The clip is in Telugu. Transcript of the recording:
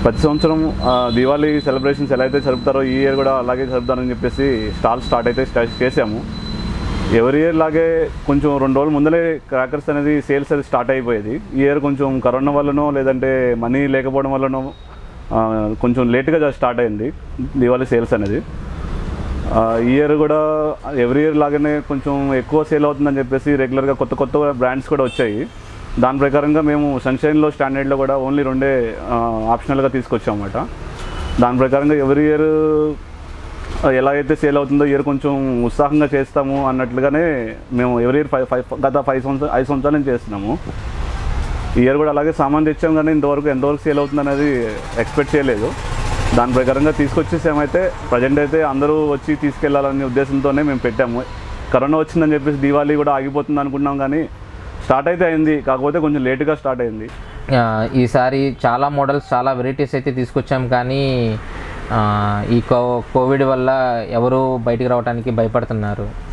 ప్రతి సంవత్సరం ఆ, దివాళీ సెలబ్రేషన్స్ ఎలా అయితే జరుపుతారో ఈ ఇయర్ కూడా అలాగే జరుపుతారని చెప్పేసి స్టాల్ స్టార్ట్ అయితే స్టార్ట్ చేసాము ఎవరి ఇయర్ లాగే కొంచెం రెండు రోజుల ముందలే క్రాకర్స్ అనేది సేల్స్ అది స్టార్ట్ అయిపోయేది ఈ ఇయర్ కొంచెం కరోనా వల్లనో లేదంటే మనీ లేకపోవడం వల్లనో ఆ, కొంచెం లేట్గా స్టార్ట్ అయింది దివాళీ సేల్స్ అనేది ఆ, ఈ ఇయర్ కూడా ఎవ్రీ ఇయర్ లాగానే కొంచెం ఎక్కువ సేల్ అవుతుందని చెప్పేసి రెగ్యులర్గా కొత్త కొత్త బ్రాండ్స్ కూడా వచ్చాయి దాని ప్రకారంగా మేము సన్షైన్లో స్టాండర్డ్లో కూడా ఓన్లీ రెండే ఆప్షనల్గా తీసుకొచ్చామన్నమాట దాని ప్రకారంగా ఎవ్రీ ఇయర్ ఎలా అయితే సేల్ అవుతుందో ఇయర్ కొంచెం ఉత్సాహంగా చేస్తాము అన్నట్లుగానే మేము ఎవ్రీ ఇయర్ ఫైవ్ ఫైవ్ గత ఫైవ్ సంవత్సరాలు ఐదు సంవత్సరాల నుంచి చేస్తున్నాము ఈ ఇయర్ కూడా అలాగే సామాన్ తెచ్చాం కానీ ఇంతవరకు ఎంతవరకు సేల్ అవుతుంది అనేది ఎక్స్పెక్ట్ చేయలేదు దాని ప్రకారంగా తీసుకొచ్చేసామైతే ప్రజెంట్ అయితే అందరూ వచ్చి తీసుకెళ్లాలనే ఉద్దేశంతోనే మేము పెట్టాము కరోనా వచ్చిందని చెప్పేసి దివాళీ కూడా ఆగిపోతుంది అనుకున్నాం కానీ స్టార్ట్ అయితే అయింది కాకపోతే కొంచెం లేట్గా స్టార్ట్ అయింది ఆ, ఈసారి చాలా మోడల్స్ చాలా వెరైటీస్ అయితే తీసుకొచ్చాం కానీ ఆ, ఈ కో కోవిడ్ వల్ల ఎవరు బయటికి రావడానికి భయపడుతున్నారు